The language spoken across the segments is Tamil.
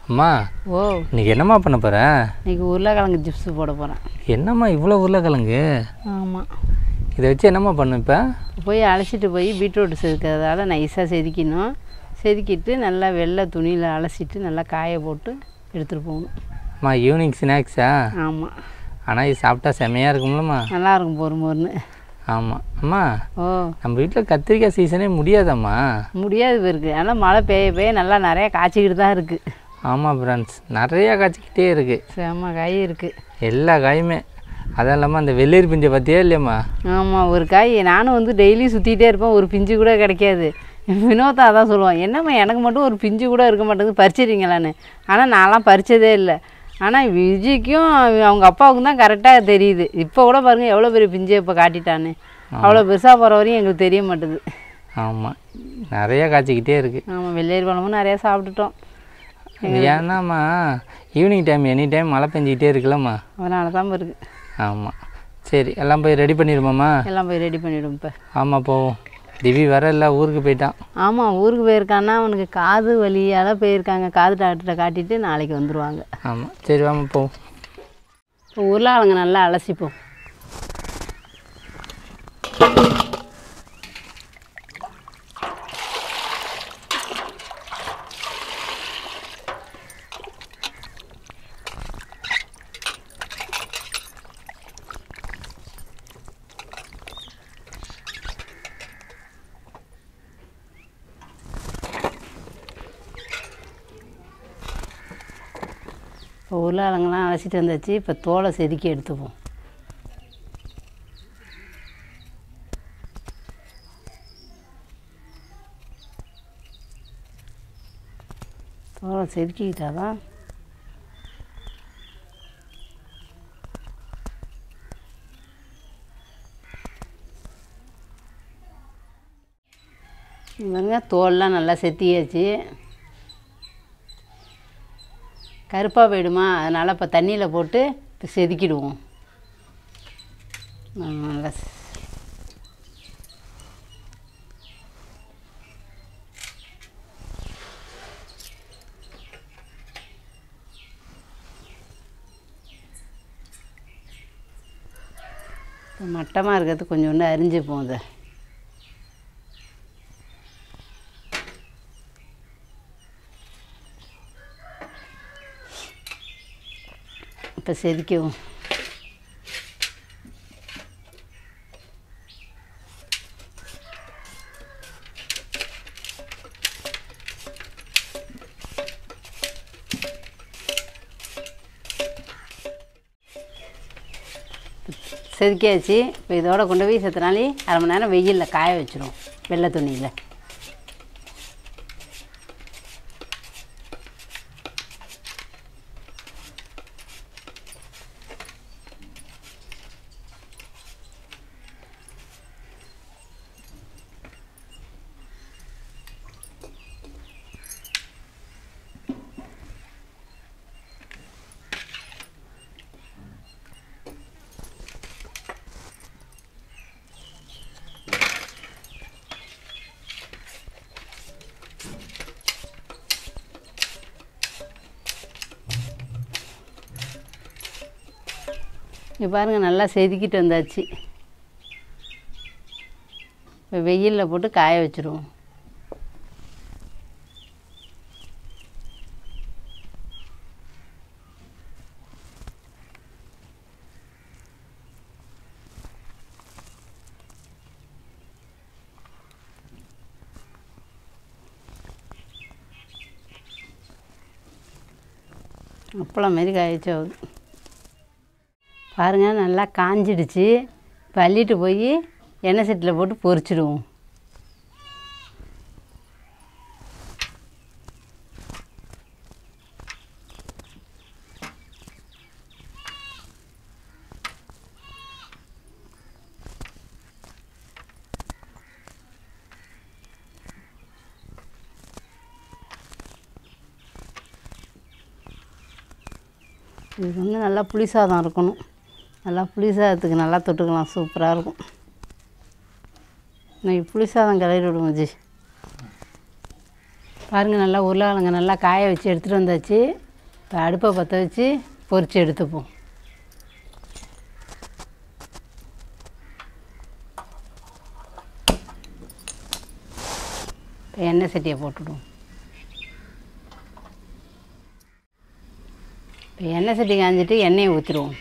அம்மா ஓ இன்னைக்கு என்னம்மா பண்ண போகிற இன்னைக்கு உருளைக்கிழங்கு சிப்ஸ் போட போகிறேன் என்னம்மா இவ்வளோ உருளைக்கிழங்கு ஆமாம் இதை வச்சு என்னம்மா பண்ண இப்போ போய் அலசிட்டு போய் பீட்ரூட் செதுக்கிறதால நைஸாக செதுக்கிடணும் செதுக்கிட்டு நல்லா வெள்ளை துணியில் அலசிட்டு நல்லா காய போட்டு எடுத்துகிட்டு போகணும் அம்மா ஈவினிங் ஸ்நாக்ஸா ஆமாம் ஆனால் இது சாப்பிட்டா செமையாக இருக்கும்லம்மா நல்லா இருக்கும் பொறு மொறுன்னு ஆமாம் அம்மா ஓ நம்ம வீட்டில் கத்திரிக்காய் சீசனே முடியாதம்மா முடியாது பேருக்கு ஆனால் மழை பெய்ய பெய்ய நல்லா நிறையா காய்ச்சிக்கிட்டு தான் இருக்குது ஆமாம் ஃப்ரெண்ட்ஸ் நிறையா காய்ச்சிக்கிட்டே இருக்குது செம்ம காய் இருக்குது எல்லா காயுமே அதுவும் இல்லாமல் அந்த வெள்ளரி பிஞ்சை பார்த்தியா இல்லையம்மா ஆமாம் ஒரு காய் நானும் வந்து டெய்லி சுற்றிட்டே இருப்பேன் ஒரு பிஞ்சு கூட கிடைக்காது வினோதா அதான் சொல்லுவான் என்னம்மா எனக்கு மட்டும் ஒரு பிஞ்சு கூட இருக்க மாட்டேங்குது பறிச்சிடுறீங்களான்னு ஆனால் நான்லாம் பறிச்சதே இல்லை ஆனால் விஜய்க்கும் அவ- அவங்க அப்பாவுக்கும் தான் கரெக்டாக தெரியுது இப்போ கூட பாருங்கள் எவ்வளோ பெரிய பிஞ்சை இப்போ காட்டிட்டான்னு அவ்வளோ பெருசாக போகிற வரையும் எங்களுக்கு தெரிய மாட்டுது ஆமாம் நிறையா காய்ச்சிக்கிட்டே இருக்குது ஆமாம் வெள்ளேரி பழமும் நிறையா சாப்பிட்டுட்டோம் ஏன்னாம்மா ஈவினிங் டைம் எனி டைம் மழை பெஞ்சிக்கிட்டே இருக்குல்லம்மா அதனால தான் இருக்குது ஆமாம் சரி எல்லாம் போய் ரெடி பண்ணிடுமாம்மா எல்லாம் போய் ரெடி பண்ணிவிடும் இப்போ ஆமாம் போவோம் திவி வர இல்லை ஊருக்கு போயிட்டான் ஆமாம் ஊருக்கு போயிருக்கான்னா அவனுக்கு காது வலியால் போயிருக்காங்க காது டாக்டரை காட்டிட்டு நாளைக்கு வந்துடுவாங்க ஆமாம் சரி வாமா போவோம் இப்போ உருளைக்கிழங்கு நல்லா அலசிப்போம் இப்போ உருளைக்கிழங்குலாம் அலசிட்டு வந்தாச்சு இப்போ தோலை செதுக்கி எடுத்துப்போம் தோலை செதுக்கிக்கிட்டா தான் பாருங்க தோல்லாம் நல்லா செத்தியாச்சு கருப்பாக போயிடுமா அதனால் இப்போ தண்ணியில் போட்டு இப்போ செதுக்கிடுவோம் ஆ, நல்லா செ- இப்போ மட்டமாக இருக்கிறது கொஞ்சோண்டு அரிஞ்சுப்போம் அதை இப்போ செதுக்கவும் செதுக்கியாச்சு இப்போ இதோட கொண்டு போய் செத்த நாளே அரை மணி நேரம் வெயிலில் காய வச்சிரும் வெள்ளை துணியில் இங்கே பாருங்கள் நல்லா செதுக்கிட்டு வந்தாச்சு இப்போ வெயிலில் போட்டு காய வச்சிருவோம் அப்பளம் மாரி காய்ச்சி ஆகுது பாருங்கள் நல்லா காஞ்சிடுச்சு இப்போ அள்ளிட்டு போய் எண்ணெய் சட்டியில் போட்டு பொரிச்சிடுவோம் இது வந்து நல்லா புளி சாதம் இருக்கணும் நல்லா புளி சாதத்துக்கு நல்லா தொட்டுக்கலாம் சூப்பராக இருக்கும் இன்னைக்கு புளி சாதம் கிளறி விடுவோம் ஜி பாருங்கள் நல்லா உருளைக்கிழங்கு நல்லா காய வச்சு எடுத்துகிட்டு வந்தாச்சு இப்போ அடுப்பை பற்ற வச்சு பொரிச்சு எடுத்துப்போம் இப்போ எண்ணெய் சட்டியை போட்டுடுவோம் இப்போ எண்ணெய் சட்டி காஞ்சிட்டு எண்ணெயை ஊற்றிடுவோம்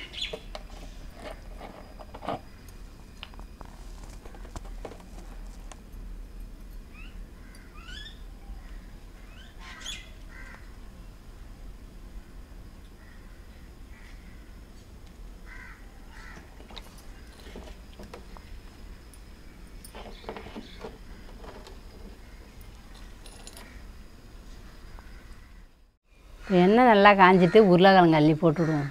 இப்போ எண்ணெய் நல்லா காஞ்சிட்டு உருளைக்கிழங்கு அள்ளி போட்டுவிடுவோம்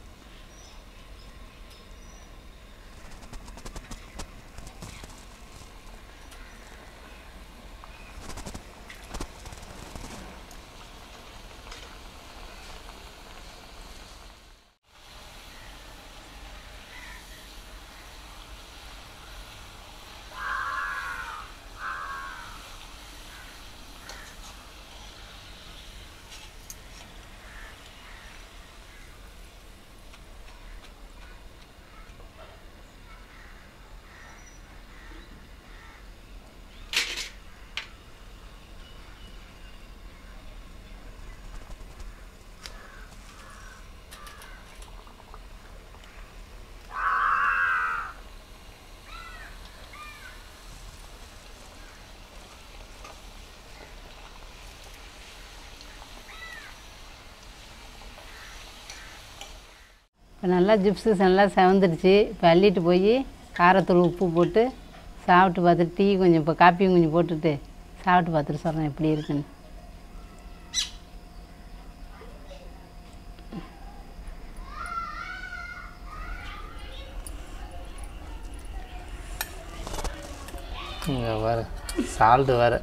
இப்போ நல்லா ஜிப்ஸு நல்லா செவந்துடுச்சு இப்போ அள்ளிட்டு போய் காரத்தூள் உப்பு போட்டு சாப்பிட்டு பார்த்துட்டு டீ கொஞ்சம் இப்போ காப்பியும் கொஞ்சம் போட்டுட்டு சாப்பிட்டு பார்த்துட்டு சொல்கிறேன் எப்படி இருக்குன்னு இங்கே வேறு சால்ட்டு வேறு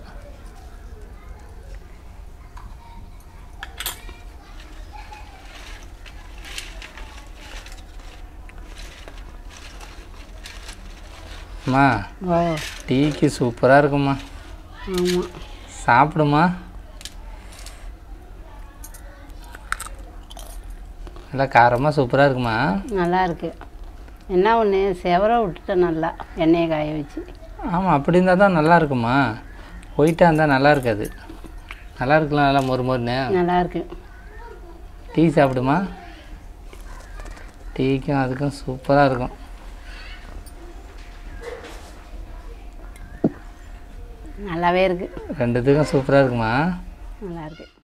அம்மா ஓ டீக்கு சூப்பராக இருக்கும்மா ஆமாம் சாப்பிடுமா நல்லா காரமாக சூப்பராக இருக்குமா நல்லா இருக்கு என்ன ஒன்று செவர விட்டுட்டேன் நல்லா எண்ணெயை காய வச்சு ஆமாம் அப்படி இருந்தால் தான் நல்லா இருக்குமா ஒயிட்டாக இருந்தால் நல்லா இருக்காது நல்லா இருக்கலாம் நல்லா மொறு மொறுன்னு நல்லா இருக்கு டீ சாப்பிடுமா டீக்கும் அதுக்கும் சூப்பராக இருக்கும் நல்லாவே இருக்கு ரெண்டுத்துக்கும் சூப்பராக இருக்குமா நல்லா இருக்கு